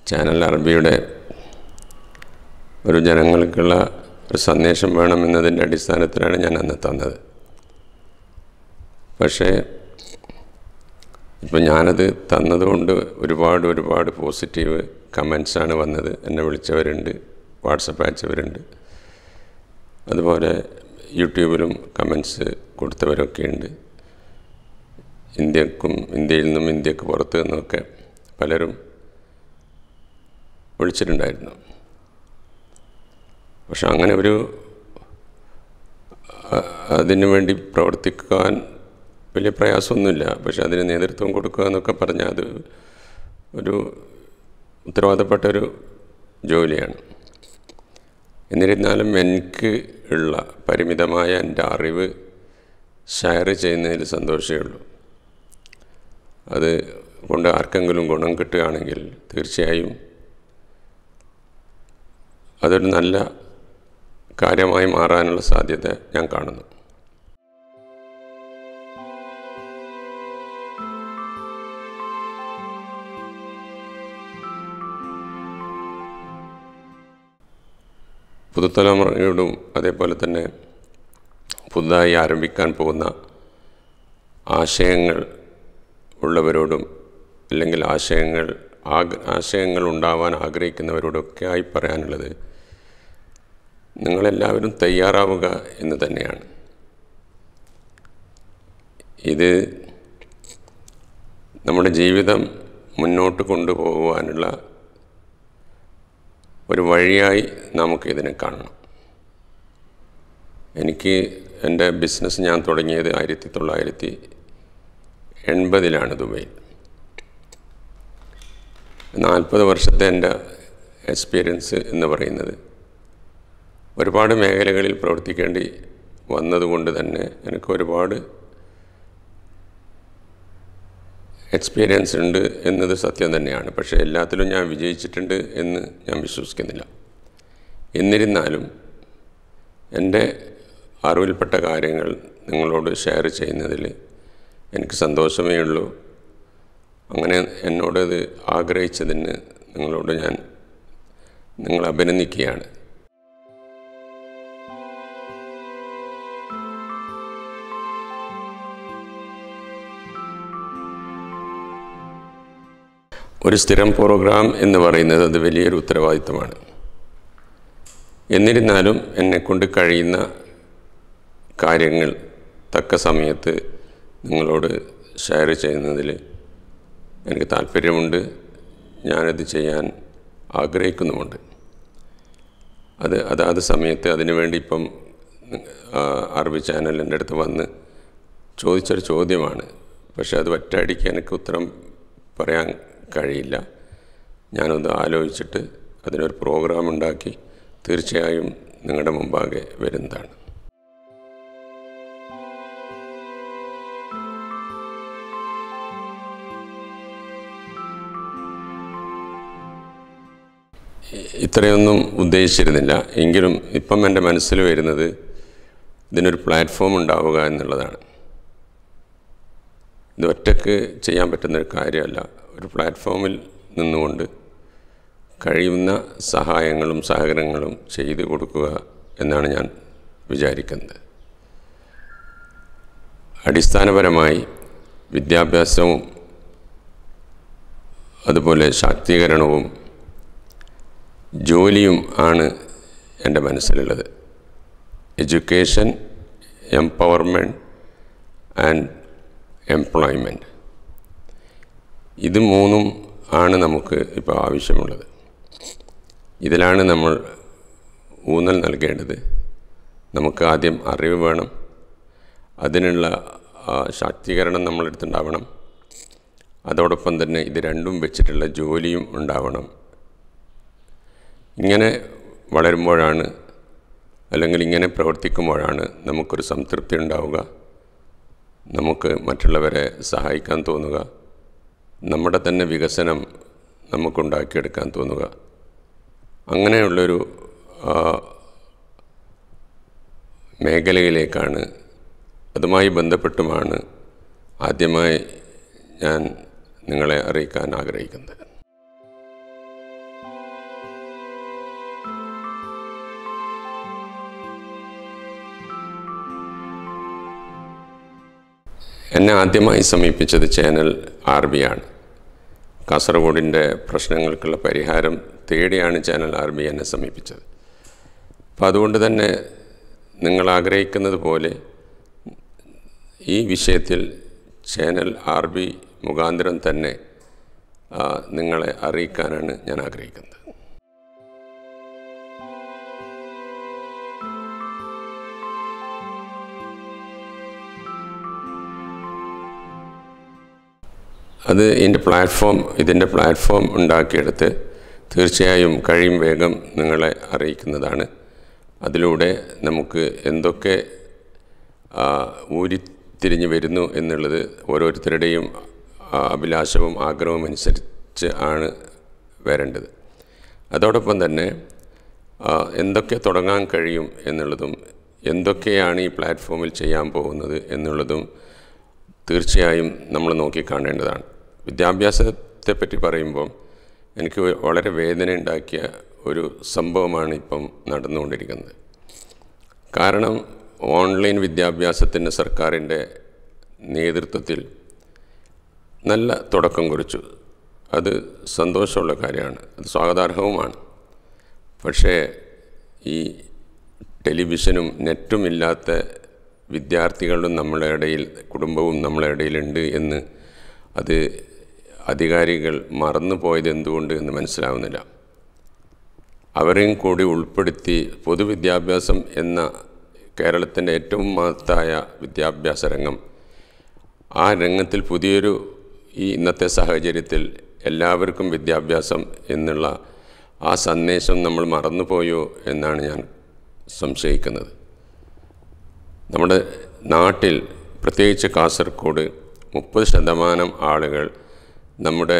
channel അറബിയുടെ ഒരു ജനങ്ങൾക്കുള്ള ഒരു സന്ദേശം വേണമെന്നതിൻ്റെ അടിസ്ഥാനത്തിലാണ് ഞാൻ അന്ന് തന്നത് പക്ഷേ ഇപ്പം ഞാനത് തന്നതുകൊണ്ട് ഒരുപാട് ഒരുപാട് പോസിറ്റീവ് കമൻസാണ് വന്നത് എന്നെ വിളിച്ചവരുണ്ട് വാട്സപ്പ് അയച്ചവരുണ്ട് അതുപോലെ യൂട്യൂബിലും കമൻസ് കൊടുത്തവരൊക്കെ ഉണ്ട് ഇന്ത്യക്കും ഇന്ത്യയിൽ നിന്നും ഇന്ത്യക്ക് പുറത്തു നിന്നൊക്കെ പലരും വിളിച്ചിട്ടുണ്ടായിരുന്നു പക്ഷെ അങ്ങനെ ഒരു അ- അതിനു വേണ്ടി പ്രവർത്തിക്കാൻ വലിയ പ്രയാസമൊന്നുമില്ല പക്ഷെ അതിന് നേതൃത്വം കൊടുക്കുക എന്നൊക്കെ പറഞ്ഞാൽ അത് ഒരു ഉത്തരവാദപ്പെട്ട ഒരു ജോലിയാണ് എന്നിരുന്നാലും എനിക്ക് ഉള്ള പരിമിതമായ എൻ്റെ അറിവ് ഷെയർ ചെയ്യുന്നതിൽ സന്തോഷമേ ഉള്ളൂ അത് കൊണ്ട് ആർക്കെങ്കിലും ഗുണം കിട്ടുകയാണെങ്കിൽ തീർച്ചയായും അതൊരു നല്ല കാര്യമായി മാറാനുള്ള സാധ്യത ഞാൻ കാണുന്നു പുതുതലമുറയോടും അതേപോലെ തന്നെ പുതുതായി ആരംഭിക്കാൻ പോകുന്ന ആശയങ്ങൾ ഉള്ളവരോടും അല്ലെങ്കിൽ ആശയങ്ങൾ ആഗ് ആശയങ്ങൾ ഉണ്ടാവാൻ ആഗ്രഹിക്കുന്നവരോടൊക്കെ ആയി പറയാനുള്ളത് നിങ്ങളെല്ലാവരും തയ്യാറാവുക എന്ന് തന്നെയാണ് ഇത് നമ്മുടെ ജീവിതം മുന്നോട്ട് കൊണ്ടുപോകുവാനുള്ള ഒരു വഴിയായി നമുക്കിതിനെ കാണണം എനിക്ക് എൻ്റെ ബിസിനസ് ഞാൻ തുടങ്ങിയത് ആയിരത്തി തൊള്ളായിരത്തി എൺപതിലാണ് ദുബൈയിൽ നാൽപ്പത് വർഷത്തെ എൻ്റെ എക്സ്പീരിയൻസ് എന്ന് പറയുന്നത് ഒരുപാട് മേഖലകളിൽ പ്രവർത്തിക്കേണ്ടി വന്നതുകൊണ്ട് തന്നെ എനിക്ക് ഒരുപാട് എക്സ്പീരിയൻസ് ഉണ്ട് എന്നത് സത്യം തന്നെയാണ് പക്ഷേ എല്ലാത്തിലും ഞാൻ വിജയിച്ചിട്ടുണ്ട് എന്ന് ഞാൻ വിശ്വസിക്കുന്നില്ല എന്നിരുന്നാലും എൻ്റെ അറിവിൽപ്പെട്ട കാര്യങ്ങൾ നിങ്ങളോട് ഷെയർ ചെയ്യുന്നതിൽ എനിക്ക് സന്തോഷമേ ഉള്ളൂ അങ്ങനെ എന്നോടത് ആഗ്രഹിച്ചതിന് നിങ്ങളോട് ഞാൻ നിങ്ങളെ അഭിനന്ദിക്കുകയാണ് ഒരു സ്ഥിരം പ്രോഗ്രാം എന്ന് പറയുന്നത് അത് വലിയൊരു ഉത്തരവാദിത്തമാണ് എന്നിരുന്നാലും എന്നെക്കൊണ്ട് കഴിയുന്ന കാര്യങ്ങൾ തക്ക സമയത്ത് നിങ്ങളോട് ഷെയർ ചെയ്യുന്നതിൽ എനിക്ക് താല്പര്യമുണ്ട് ഞാനത് ചെയ്യാൻ ആഗ്രഹിക്കുന്നുമുണ്ട് അത് അതാത് സമയത്ത് അതിനുവേണ്ടി ഇപ്പം ആ, അറബി ചാനൽ എൻ്റെ അടുത്ത് വന്ന് ചോദിച്ചൊരു ചോദ്യമാണ് പക്ഷേ അത് ഒറ്റയടിക്ക് എനിക്ക് ഉത്തരം പറയാൻ കഴിയില്ല ഞാനൊന്ന് ആലോചിച്ചിട്ട് അതിനൊരു പ്രോഗ്രാം ഉണ്ടാക്കി തീർച്ചയായും നിങ്ങളുടെ മുമ്പാകെ വരുന്നതാണ് ഇത്രയൊന്നും ഉദ്ദേശിച്ചിരുന്നില്ല എങ്കിലും ഇപ്പം എൻ്റെ മനസ്സിൽ വരുന്നത് ഇതിനൊരു പ്ലാറ്റ്ഫോം ഉണ്ടാവുക എന്നുള്ളതാണ് ഇത് ഒറ്റക്ക് ചെയ്യാൻ പറ്റുന്നൊരു കാര്യമല്ല ഒരു പ്ലാറ്റ്ഫോമിൽ നിന്നുകൊണ്ട് കഴിയുന്ന സഹായങ്ങളും സഹകരണങ്ങളും ചെയ്തു കൊടുക്കുക എന്നാണ് ഞാൻ വിചാരിക്കുന്നത് അടിസ്ഥാനപരമായി വിദ്യാഭ്യാസവും അതുപോലെ ശാക്തീകരണവും ജോലിയും ആണ് എൻ്റെ മനസ്സിലുള്ളത് എഡ്യൂക്കേഷൻ എംപവർമെൻറ്റ് ആൻഡ് എംപ്ലോയ്മെൻറ്റ് ഇത് മൂന്നും ആണ് നമുക്ക് ഇപ്പോൾ ആവശ്യമുള്ളത് ഇതിലാണ് നമ്മൾ ഊന്നൽ നൽകേണ്ടത് നമുക്ക് ആദ്യം അറിവ് വേണം അതിനുള്ള ആ, ശാക്തീകരണം നമ്മളെടുത്തുണ്ടാവണം അതോടൊപ്പം തന്നെ ഇത് രണ്ടും വെച്ചിട്ടുള്ള ജോലിയും ഉണ്ടാവണം ഇങ്ങനെ വളരുമ്പോഴാണ് അല്ലെങ്കിൽ ഇങ്ങനെ പ്രവർത്തിക്കുമ്പോഴാണ് നമുക്കൊരു സംതൃപ്തി ഉണ്ടാവുക നമുക്ക് മറ്റുള്ളവരെ സഹായിക്കാൻ തോന്നുക നമ്മുടെ തന്നെ വികസനം നമുക്കുണ്ടാക്കിയെടുക്കാൻ തോന്നുക അങ്ങനെയുള്ളൊരു ആ, മേഖലയിലേക്കാണ് അതുമായി ബന്ധപ്പെട്ടുമാണ് ആദ്യമായി ഞാൻ നിങ്ങളെ അറിയിക്കാൻ ആഗ്രഹിക്കുന്നത് എന്നെ ആദ്യമായി സമീപിച്ചത് ചാനൽ ആർ ബി ആണ് കാസർഗോഡിൻ്റെ പ്രശ്നങ്ങൾക്കുള്ള പരിഹാരം തേടിയാണ് ചാനൽ ആർ ബി എന്നെ സമീപിച്ചത് അപ്പോൾ അതുകൊണ്ട് തന്നെ നിങ്ങൾ ആഗ്രഹിക്കുന്നത് പോലെ ഈ വിഷയത്തിൽ ചാനൽ ആർ ബി മുഖാന്തരം തന്നെ ആ, നിങ്ങളെ അറിയിക്കാനാണ് ഞാൻ ആഗ്രഹിക്കുന്നത് അത് ഇതിൻ്റെ പ്ലാറ്റ്ഫോം ഇതിൻ്റെ പ്ലാറ്റ്ഫോം ഉണ്ടാക്കിയെടുത്ത് തീർച്ചയായും കഴിയും വേഗം നിങ്ങളെ അറിയിക്കുന്നതാണ് അതിലൂടെ നമുക്ക് എന്തൊക്കെ ആ, ഊരിത്തിരിഞ്ഞ് വരുന്നു എന്നുള്ളത് ഓരോരുത്തരുടെയും ആ, അഭിലാഷവും ആഗ്രഹവും അനുസരിച്ച് ആണ് വരേണ്ടത് അതോടൊപ്പം തന്നെ ആ, എന്തൊക്കെ തുടങ്ങാൻ കഴിയും എന്നുള്ളതും എന്തൊക്കെയാണ് ഈ പ്ലാറ്റ്ഫോമിൽ ചെയ്യാൻ പോകുന്നത് എന്നുള്ളതും തീർച്ചയായും നമ്മൾ നോക്കിക്കാണേണ്ടതാണ് വിദ്യാഭ്യാസത്തെപ്പറ്റി പറയുമ്പോൾ എനിക്ക് വളരെ വേദന ഉണ്ടാക്കിയ ഒരു സംഭവമാണ് ഇപ്പം നടന്നുകൊണ്ടിരിക്കുന്നത് കാരണം ഓൺലൈൻ വിദ്യാഭ്യാസത്തിന് സർക്കാരിൻ്റെ നേതൃത്വത്തിൽ നല്ല തുടക്കം കുറിച്ചു അത് സന്തോഷമുള്ള കാര്യമാണ് അത് സ്വാഗതാർഹവുമാണ് പക്ഷേ ഈ ടെലിവിഷനും നെറ്റും ഇല്ലാത്ത വിദ്യാർത്ഥികളും നമ്മളെ ഇടയിൽ കുടുംബവും നമ്മളെ ഇടയിലുണ്ട് എന്ന് അത് അധികാരികൾ മറന്നു പോയത് എന്തുകൊണ്ട് എന്ന് മനസ്സിലാവുന്നില്ല അവരെയും കൂടി ഉൾപ്പെടുത്തി പൊതുവിദ്യാഭ്യാസം എന്ന കേരളത്തിൻ്റെ ഏറ്റവും മഹത്തായ വിദ്യാഭ്യാസ രംഗം ആ രംഗത്തിൽ പുതിയൊരു ഈ ഇന്നത്തെ സാഹചര്യത്തിൽ എല്ലാവർക്കും വിദ്യാഭ്യാസം എന്നുള്ള ആ സന്ദേശം നമ്മൾ മറന്നുപോയോ എന്നാണ് ഞാൻ സംശയിക്കുന്നത് നമ്മുടെ നാട്ടിൽ പ്രത്യേകിച്ച് കാസർഗോഡ് മുപ്പത് ശതമാനം ആളുകൾ നമ്മുടെ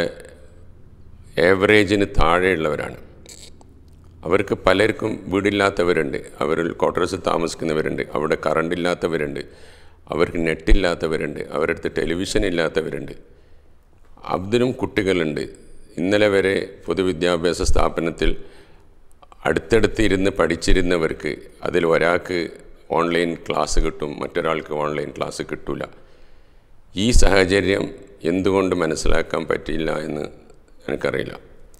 ഏവറേജിന് താഴെയുള്ളവരാണ് അവർക്ക് പലർക്കും വീടില്ലാത്തവരുണ്ട് അവരിൽ ക്വാർട്ടേഴ്സിൽ താമസിക്കുന്നവരുണ്ട് അവിടെ കറണ്ട് ഇല്ലാത്തവരുണ്ട് അവർക്ക് നെറ്റില്ലാത്തവരുണ്ട് അവരടുത്ത് ടെലിവിഷൻ ഇല്ലാത്തവരുണ്ട് അതിനും കുട്ടികളുണ്ട് ഇന്നലെ വരെ പൊതുവിദ്യാഭ്യാസ സ്ഥാപനത്തിൽ അടുത്തടുത്ത് ഇരുന്ന് പഠിച്ചിരുന്നവർക്ക് അതിൽ ഒരാൾക്ക് ഓൺലൈൻ ക്ലാസ് കിട്ടും മറ്റൊരാൾക്ക് ഓൺലൈൻ ക്ലാസ് കിട്ടില്ല ഈ സാഹചര്യം എന്തുകൊണ്ട് മനസ്സിലാക്കാൻ പറ്റിയില്ല എന്ന് എനിക്കറിയില്ല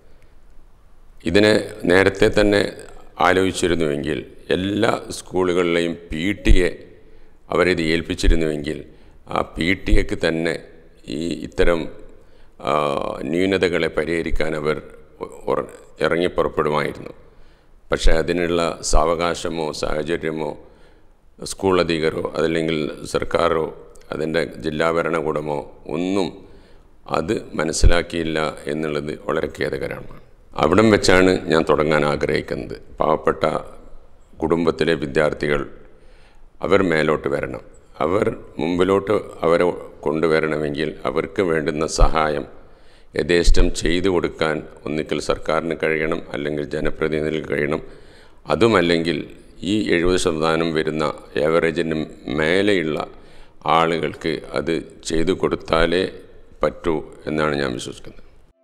ഇതിനെ നേരത്തെ തന്നെ ആലോചിച്ചിരുന്നുവെങ്കിൽ എല്ലാ സ്കൂളുകളിലെയും പി ടി എ അവരിത് ഏൽപ്പിച്ചിരുന്നുവെങ്കിൽ ആ പി ടി എക്ക് തന്നെ ഈ ഇത്തരം ആ, ന്യൂനതകളെ പരിഹരിക്കാൻ അവർ ഉറ- ഇറങ്ങിപ്പുറപ്പെടുമായിരുന്നു പക്ഷേ അതിനുള്ള സാവകാശമോ സാഹചര്യമോ സ്കൂൾ അധികരോ അതല്ലെങ്കിൽ സർക്കാരോ അതിൻ്റെ ജില്ലാ ഭരണകൂടമോ ഒന്നും അത് മനസ്സിലാക്കിയില്ല എന്നുള്ളത് വളരെ ഖേദകരമാണ് അവിടം വെച്ചാണ് ഞാൻ തുടങ്ങാൻ ആഗ്രഹിക്കുന്നത് പാവപ്പെട്ട കുടുംബത്തിലെ വിദ്യാർത്ഥികൾ അവർ മേലോട്ട് വരണം അവർ മുമ്പിലോട്ട് അവരെ കൊണ്ടുവരണമെങ്കിൽ അവർക്ക് വേണ്ടുന്ന സഹായം യഥേഷ്ടം ചെയ്തു കൊടുക്കാൻ ഒന്നിക്കൽ സർക്കാരിന് കഴിയണം അല്ലെങ്കിൽ ജനപ്രതിനിധികൾക്ക് കഴിയണം അതുമല്ലെങ്കിൽ ഈ എഴുപത് ശതമാനം വരുന്ന ഏവറേജിന് മേലെയുള്ള ആളുകൾക്ക് അത് ചെയ്തു കൊടുത്താലേ പറ്റൂ എന്നാണ് ഞാൻ വിശ്വസിക്കുന്നത്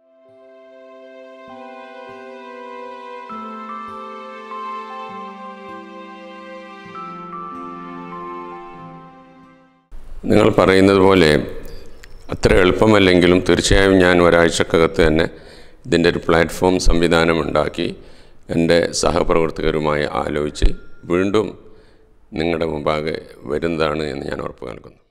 നിങ്ങൾ പറയുന്നത് പോലെ അത്ര എളുപ്പമല്ലെങ്കിലും തീർച്ചയായും ഞാൻ ഒരാഴ്ചക്കകത്ത് തന്നെ ഇതിൻ്റെ ഒരു പ്ലാറ്റ്ഫോം സംവിധാനം ഉണ്ടാക്കി എൻ്റെ സഹപ്രവർത്തകരുമായി ആലോചിച്ച് വീണ്ടും നിങ്ങളുടെ മുമ്പാകെ വരുന്നതാണ് എന്ന് ഞാൻ ഉറപ്പ് നൽകുന്നു